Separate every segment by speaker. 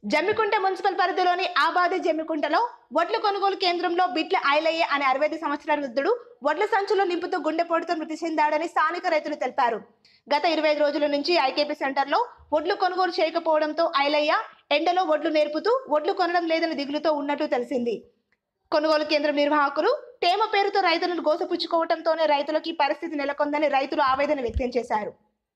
Speaker 1: Jammikunta municipal పరిధిలోని ఆబాది జమ్మికుంటలో వడ్ల కొనుగోలు కేంద్రంలో బిట్ల ఐలయ్య అనే అరవై ఐదు సంవత్సరాల వృద్ధుడు వడ్ల సంచులో నింపుతూ గుండెపోటుతో మృతి చెందాడని స్థానిక రైతులు తెలిపారు గత ఇరవై ఐదు రోజుల నుంచి ఐకేపీ సెంటర్లో వడ్లు కొనుగోలు చేయకపోవడంతో ఐలయ్య ఎండలో వడ్లు నేర్పుతూ వడ్లు కొనడం లేదని దిగులుతో ఉన్నట్టు తెలిసింది కొనుగోలు కేంద్రం నిర్వాహకులు తేమ పేరుతో రైతులను గోసపుచ్చుకోవడంతోనే రైతులకు ఈ పరిస్థితి నెలకొందని రైతులు ఆవేదన వ్యక్తం చేశారు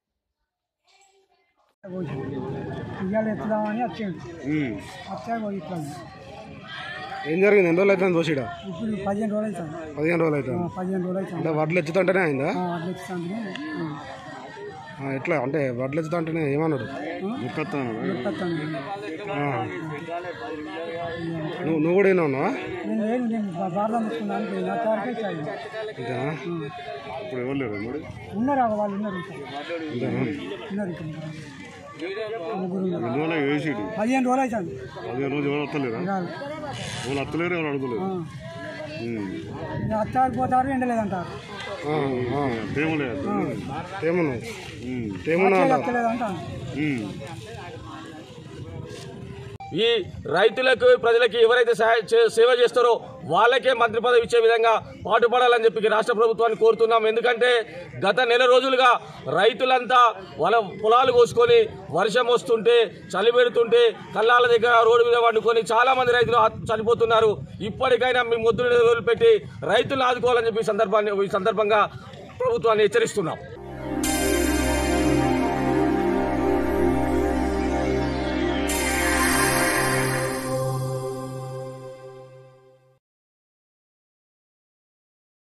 Speaker 2: ఇవాళ ఎత్తుదామని వచ్చాడు
Speaker 3: ఉమ్.
Speaker 2: వచ్చాక పోయి ఇట్లా
Speaker 3: ఏం జరిగింది ఎన్ని రోజులు అవుతుంది దోషిడ
Speaker 2: ఇప్పుడు పదిహేను రోజులు అవుతాను
Speaker 3: పదిహేను రోజులు అవుతుంది
Speaker 2: పదిహేను రోజులు అవుతాను
Speaker 3: అంటే వడ్లు ఎత్తుతుంటేనే అయిందా
Speaker 2: అట్లా ఎత్తుతాను
Speaker 3: ఆ, ఎట్లా అంటే వడ్లు ఎత్తుతుంటేనే ఏమన్నాడు ఆ. నువ్వు నువ్వు కూడా ఏమన్నా ఉన్నావా
Speaker 2: నేను లేదు నేను బార్లో ముట్టుకున్నాను పోయినా తోటకే ఇచ్చాను
Speaker 3: అంతేనా
Speaker 4: ఇప్పుడు ఎవరు లేరు మరి
Speaker 2: ఉన్నారు ఆ వాళ్ళు ఉన్నారు ఇంకా.
Speaker 3: అంతేనా
Speaker 2: ఉన్నారు ఇక్కడ ముగ్గురు ఉన్నారు
Speaker 4: ఎన్ని రోజులు వేసి
Speaker 2: పదిహేను రోజులు అవుతాను
Speaker 4: పదిహేను రోజులు ఎవరు వస్తలేరా
Speaker 2: రాదు
Speaker 4: ఎవరు వస్తలేరు ఎవరు అడుగులేరు
Speaker 2: అత్తారు పోతారు ఎండలేదంటారు
Speaker 3: ఆ, ఆ.
Speaker 4: తేమలేదు
Speaker 3: తేమను తేమను అంటావు
Speaker 2: ఎత్తలేదంటారు
Speaker 5: ఈ రైతులకు ప్రజలకి ఎవరైతే సహాయ చే- సేవ చేస్తారో వాళ్ళకే మంత్రి పదవి ఇచ్చే విధంగా పాటుపడాలని చెప్పి రాష్ట్ర ప్రభుత్వాన్ని కోరుతున్నాం ఎందుకంటే గత నెల రోజులుగా రైతులంతా వాళ్ళ పొలాలు కోసుకొని వర్షం వస్తుంటే చలి పెడుతుంటే కల్లాల దగ్గర రోడ్డు మీద వండుకొని చాలా మంది రైతులు ఆత్- చనిపోతున్నారు ఇప్పటికైనా మేము ముద్దుని వదిలిపెట్టి రైతులను ఆదుకోవాలని చెప్పి ఈ సందర్భాన్ని ఈ సందర్భంగా ప్రభుత్వాన్ని హెచ్చరిస్తున్నాం